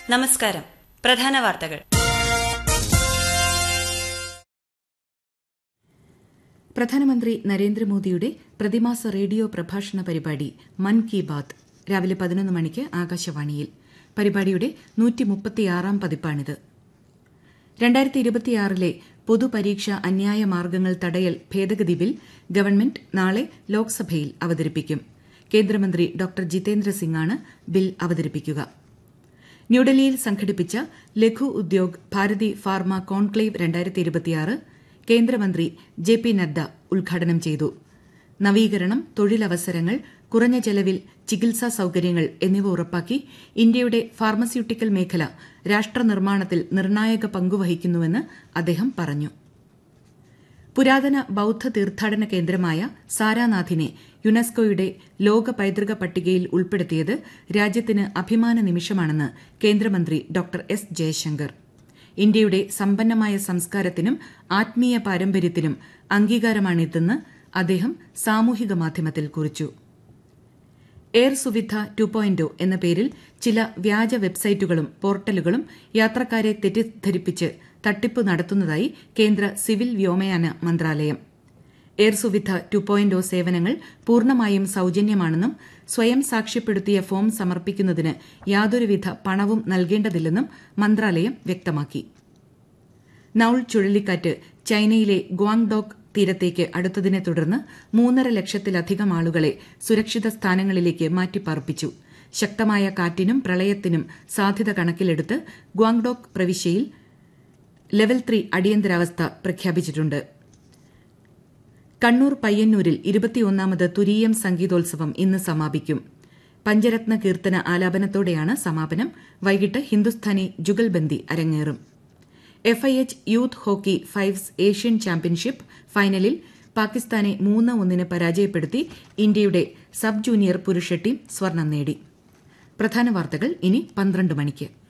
നമസ്കാരം പ്രധാന വാർത്തകൾ പ്രധാനമന്ത്രി നരേന്ദ്രമോദിയുടെ പ്രതിമാസ റേഡിയോ പ്രഭാഷണ പരിപാടി മൻ കി ബാത് രാവിലെ പതിനൊന്ന് മണിക്ക് ആകാശവാണിയിൽ പരിപാടിയുടെ നൂറ്റിമുപ്പത്തിയാറാം പതിപ്പാണിത് രണ്ടായിരത്തി ഇരുപത്തിയാറിലെ പൊതുപരീക്ഷ അന്യായ മാർഗ്ഗങ്ങൾ തടയൽ ഭേദഗതി ബിൽ ഗവൺമെന്റ് നാളെ ലോക്സഭയിൽ അവതരിപ്പിക്കും കേന്ദ്രമന്ത്രി ഡോക്ടർ ജിതേന്ദ്ര സിംഗാണ് ബിൽ അവതരിപ്പിക്കുക ന്യൂഡൽഹിയിൽ സംഘടിപ്പിച്ച ലഘു ഉദ്യോഗ് ഭാരതി ഫാർമ കോൺക്ലേവ് രണ്ടായിരത്തി ഇരുപത്തിയാറ് കേന്ദ്രമന്ത്രി ജെ പി നദ്ദ ഉദ്ഘാടനം ചെയ്തു നവീകരണം തൊഴിലവസരങ്ങൾ കുറഞ്ഞ ചെലവിൽ ചികിത്സാ സൌകര്യങ്ങൾ എന്നിവ ഉറപ്പാക്കി ഇന്ത്യയുടെ ഫാർമസ്യൂട്ടിക്കൽ മേഖല രാഷ്ട്രനിർമ്മാണത്തിൽ നിർണായക പങ്കുവഹിക്കുന്നുവെന്ന് അദ്ദേഹം പറഞ്ഞു പുരാതന ബൌദ്ധ തീർത്ഥാടന കേന്ദ്രമായ സാരാനാഥിനെ യുനെസ്കോയുടെ ലോക പൈതൃക പട്ടികയിൽ ഉൾപ്പെടുത്തിയത് രാജ്യത്തിന് അഭിമാന നിമിഷമാണെന്ന് കേന്ദ്രമന്ത്രി ഡോക്ടർ എസ് ജയശങ്കർ ഇന്ത്യയുടെ സമ്പന്നമായ സംസ്കാരത്തിനും ആത്മീയ പാരമ്പര്യത്തിനും അംഗീകാരമാണിതെന്ന് അദ്ദേഹം സാമൂഹിക മാധ്യമത്തിൽ കുറിച്ചു എയർ സുവിധ ടു പോയിന്റ് എന്ന പേരിൽ ചില വ്യാജ വെബ്സൈറ്റുകളും പോർട്ടലുകളും യാത്രക്കാരെ തെറ്റിദ്ധരിപ്പിച്ച് തട്ടിപ്പ് നടത്തുന്നതായി കേന്ദ്ര സിവിൽ വ്യോമയാന മന്ത്രാലയം എയർ സുവിധ ടു പോയിന്റ് സേവനങ്ങൾ പൂർണ്ണമായും സൌജന്യമാണെന്നും സ്വയം സാക്ഷ്യപ്പെടുത്തിയ ഫോം സമർപ്പിക്കുന്നതിന് യാതൊരുവിധ പണവും നൽകേണ്ടതില്ലെന്നും മന്ത്രാലയം വ്യക്തമാക്കി നൌൾ ചുഴലിക്കാറ്റ് ചൈനയിലെ ഗ്വാങ്ഡോക്ക് തീരത്തേക്ക് അടുത്തതിനെ തുടർന്ന് മൂന്നര ലക്ഷത്തിലധികം ആളുകളെ സുരക്ഷിത സ്ഥാനങ്ങളിലേക്ക് മാറ്റിപ്പാർപ്പിച്ചു ശക്തമായ കാറ്റിനും പ്രളയത്തിനും സാധ്യത കണക്കിലെടുത്ത് ഗ്വാങ്ഡോക്ക് പ്രവിശ്യയിൽ ലെവൽ ത്രീ അടിയന്തരാവസ്ഥ പ്രഖ്യാപിച്ചിട്ടുണ്ട് കണ്ണൂർ പയ്യന്നൂരിൽ ഇരുപത്തിയൊന്നാമത് തുരീയം സംഗീതോത്സവം ഇന്ന് സമാപിക്കും പഞ്ചരത്ന കീർത്തന ആലാപനത്തോടെയാണ് സമാപനം വൈകിട്ട് ഹിന്ദുസ്ഥാനി ജുഗൽബന്ദി അരങ്ങേറും FIH youth hockey fives Asian championship ഫൈനലിൽ പാകിസ്ഥാനെ മൂന്ന് ഒന്നിന് പരാജയപ്പെടുത്തി ഇന്ത്യയുടെ സബ് ജൂനിയർ പുരുഷ ടീം സ്വർണം നേടി പ്രധാന വാർത്തകൾ ഇനി പന്ത്രണ്ട് മണിക്ക്